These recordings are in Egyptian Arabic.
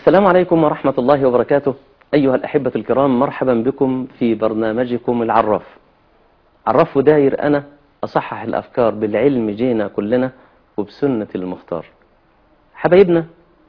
السلام عليكم ورحمة الله وبركاته أيها الأحبة الكرام مرحبا بكم في برنامجكم العراف عرف داير أنا أصحح الأفكار بالعلم جينا كلنا وبسنة المختار حبايبنا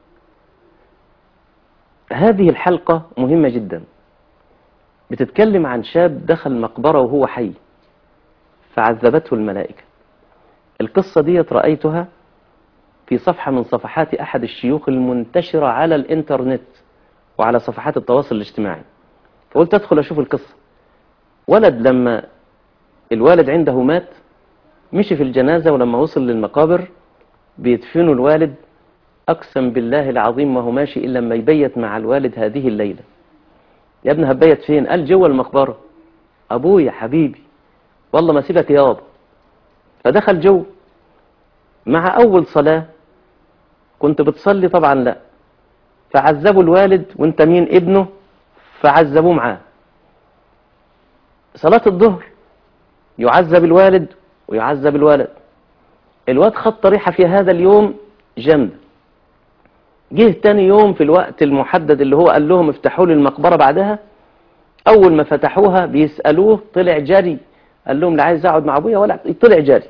هذه الحلقة مهمة جدا بتتكلم عن شاب دخل مقبرة وهو حي فعذبته الملائكة القصة دي رأيتها في صفحة من صفحات أحد الشيوخ المنتشرة على الإنترنت وعلى صفحات التواصل الاجتماعي فقلت أدخل أشوف القصة ولد لما الوالد عنده مات مشي في الجنازة ولما وصل للمقابر بيدفنوا الوالد أقسم بالله العظيم ما هو ماشي إلا لما يبيت مع الوالد هذه الليلة يا ابن هبيت فين قال جوه المقبرة أبويا حبيبي والله ما سيبك يابا فدخل جو مع أول صلاة كنت بتصلي طبعا لا فعذبوا الوالد وانت مين ابنه فعذبوه معاه صلاة الظهر يعذب الوالد ويعذب الولد الواد خد طريحة في هذا اليوم جامدة جه تاني يوم في الوقت المحدد اللي هو قال لهم افتحوا لي المقبرة بعدها أول ما فتحوها بيسألوه طلع جري قال لهم لا عايز أقعد مع أبويا ولا طلع جري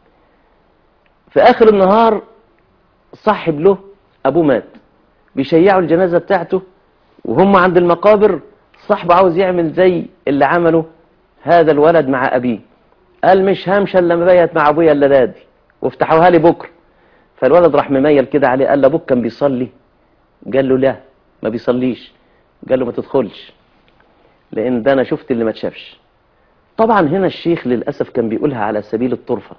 في آخر النهار صاحب له أبوه مات بيشيعوا الجنازة بتاعته وهم عند المقابر صاحبه عاوز يعمل زي اللي عمله هذا الولد مع أبيه قال مش همشى الا لما بيت مع ابويا الليله دي وافتحوها لي بكره فالولد راح مميل كده عليه قال له ابوك كان بيصلي قال له لا ما بيصليش قال له ما تدخلش لان ده انا شفت اللي ما تشافش طبعا هنا الشيخ للاسف كان بيقولها على سبيل الطرفه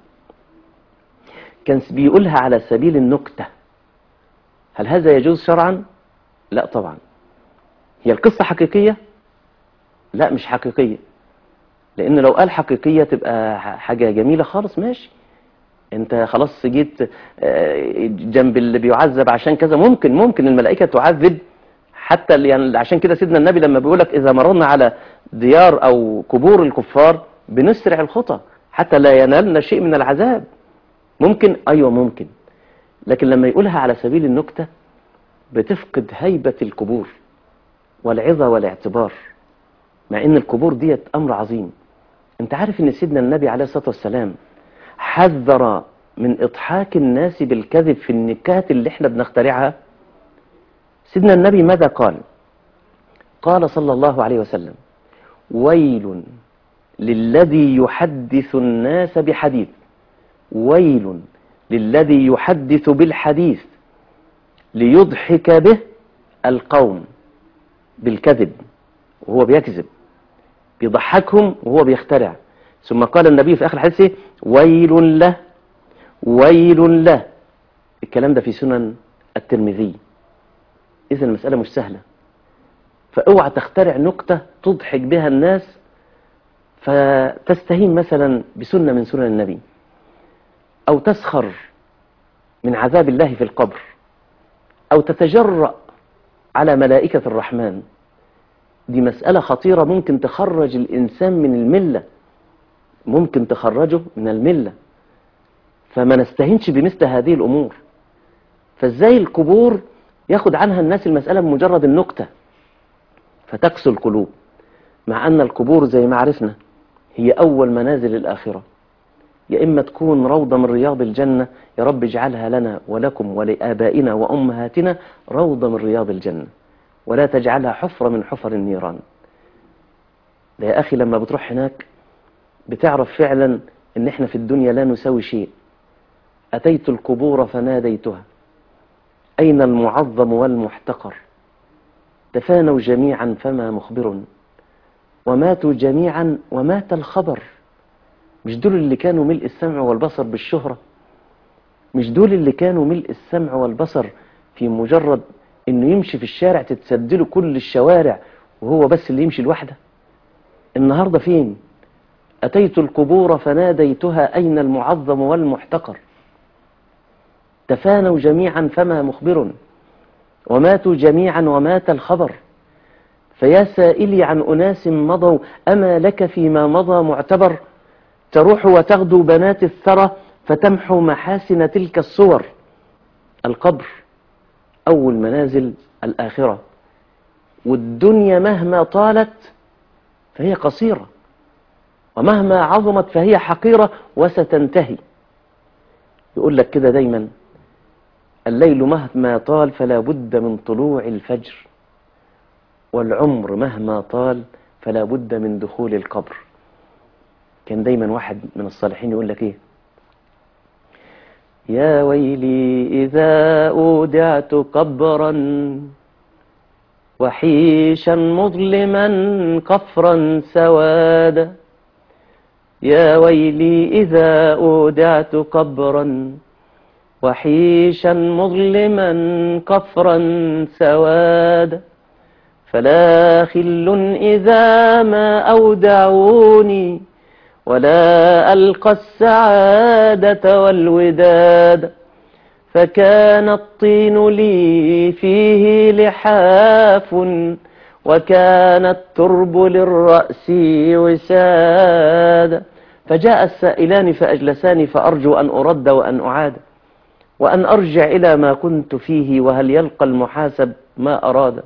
كان بيقولها على سبيل النكته هل هذا يجوز شرعا لا طبعا هي القصه حقيقيه لا مش حقيقيه لان لو قال حقيقية تبقى حاجة جميلة خالص ماشي انت خلاص جيت جنب اللي بيعذب عشان كذا ممكن ممكن الملائكة تعذب حتى يعني عشان كده سيدنا النبي لما بيقولك اذا مررنا على ديار او قبور الكفار بنسرع الخطى حتى لا ينالنا شيء من العذاب ممكن ايوه ممكن لكن لما يقولها على سبيل النكتة بتفقد هيبة القبور والعظة والاعتبار مع ان القبور ديت امر عظيم انت عارف ان سيدنا النبي عليه الصلاة والسلام حذر من اضحاك الناس بالكذب في النكات اللي احنا بنخترعها سيدنا النبي ماذا قال قال صلى الله عليه وسلم ويل للذي يحدث الناس بحديث ويل للذي يحدث بالحديث ليضحك به القوم بالكذب وهو بيكذب بيضحكهم وهو بيخترع ثم قال النبي في آخر الحديث ويل له ويل له الكلام ده في سنن الترمذي إذا المسألة مش سهلة فاوعى تخترع نكتة تضحك بها الناس فتستهين مثلا بسنة من سنن النبي أو تسخر من عذاب الله في القبر أو تتجرأ على ملائكة الرحمن دي مسألة خطيرة ممكن تخرج الإنسان من الملة ممكن تخرجه من الملة فما نستهينش بمثل هذه الأمور فازاي القبور ياخد عنها الناس المسألة بمجرد النكتة فتكسو القلوب مع أن القبور زي ما عرفنا هي أول منازل الآخرة يا إما تكون روضة من رياض الجنة يا رب اجعلها لنا ولكم ولآبائنا وأمهاتنا روضة من رياض الجنة ولا تجعلها حفرة من حفر النيران ده يا أخي لما بتروح هناك بتعرف فعلا ان احنا في الدنيا لا نساوي شيء أتيت القبور فناديتها أين المعظم والمحتقر تفانوا جميعا فما مخبر وماتوا جميعا ومات الخبر مش دول اللي كانوا ملء السمع والبصر بالشهرة مش دول اللي كانوا ملء السمع والبصر في مجرد انه يمشي في الشارع تتسدله كل الشوارع وهو بس اللي يمشي لوحده النهاردة فين أتيت القبور فناديتها أين المعظم والمحتقر تفانوا جميعا فما مخبر وماتوا جميعا ومات الخبر فيا سائلي عن أناس مضوا أما لك فيما مضى معتبر تروح وتغدو بنات الثرى فتمحو محاسن تلك الصور القبر أول منازل الآخرة والدنيا مهما طالت فهي قصيرة ومهما عظمت فهي حقيرة وستنتهي يقول لك كده دايما الليل مهما طال فلا بد من طلوع الفجر والعمر مهما طال فلا بد من دخول القبر كان دايما واحد من الصالحين يقول لك ايه يا ويلي إذا أودعت قبرا وحيشا مظلما قفرا سوادا يا ويلي إذا أودعت قبرا وحيشا مظلما قفرا سوادا فلا خل إذا ما أودعوني ولا ألقى السعادة والوداد فكان الطين لي فيه لحاف وكان الترب للرأس وساد فجاء السائلان فأجلساني فأرجو أن أرد وأن أعاد وأن أرجع إلى ما كنت فيه وهل يلقى المحاسب ما أراد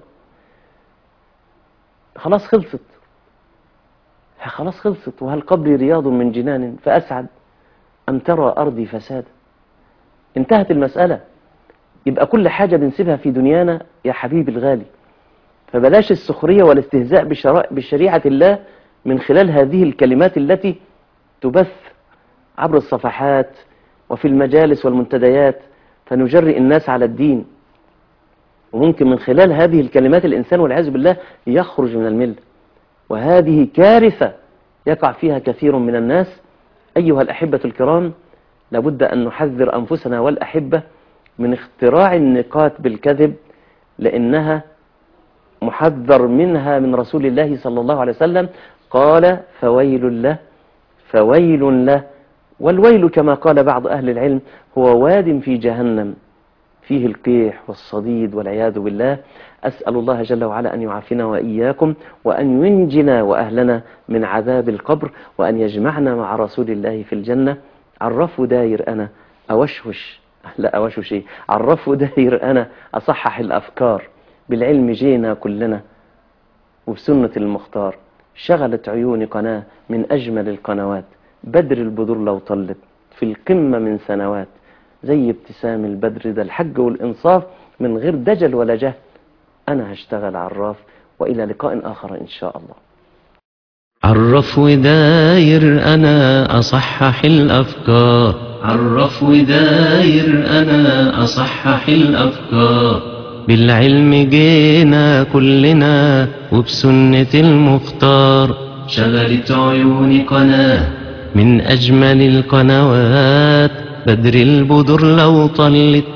خلاص خلصت خلاص خلصت وهل قبري رياض من جنان فأسعد أم ترى أرضي فسادا انتهت المسألة يبقى كل حاجة بنسيبها في دنيانا يا حبيبي الغالي فبلاش السخرية والاستهزاء بشريعة الله من خلال هذه الكلمات التي تبث عبر الصفحات وفي المجالس والمنتديات فنجرئ الناس على الدين وممكن من خلال هذه الكلمات الإنسان والعياذ بالله يخرج من المله وهذه كارثة يقع فيها كثير من الناس أيها الأحبة الكرام لابد أن نحذر أنفسنا والأحبة من اختراع النقاط بالكذب لأنها محذر منها من رسول الله صلى الله عليه وسلم قال فويل له فويل له والويل كما قال بعض أهل العلم هو واد في جهنم فيه القيح والصديد والعياذ بالله أسأل الله جل وعلا أن يعافينا وإياكم وأن ينجنا وأهلنا من عذاب القبر وأن يجمعنا مع رسول الله في الجنة عرفوا داير أنا أوشوش لا أوشوش إيه عرفوا داير أنا أصحح الأفكار بالعلم جينا كلنا وبسنة المختار شغلت عيوني قناة من أجمل القنوات بدر البدور لو طلت في القمة من سنوات زي ابتسام البدر ده الحج والإنصاف من غير دجل ولا جهل أنا هشتغل عراف وإلى لقاء آخر إن شاء الله عرف وداير أنا أصحح الأفكار عرف وداير أنا أصحح الأفكار بالعلم جينا كلنا وبسنة المختار شغلت عيوني قناة من أجمل القنوات بدر البدر لو طلت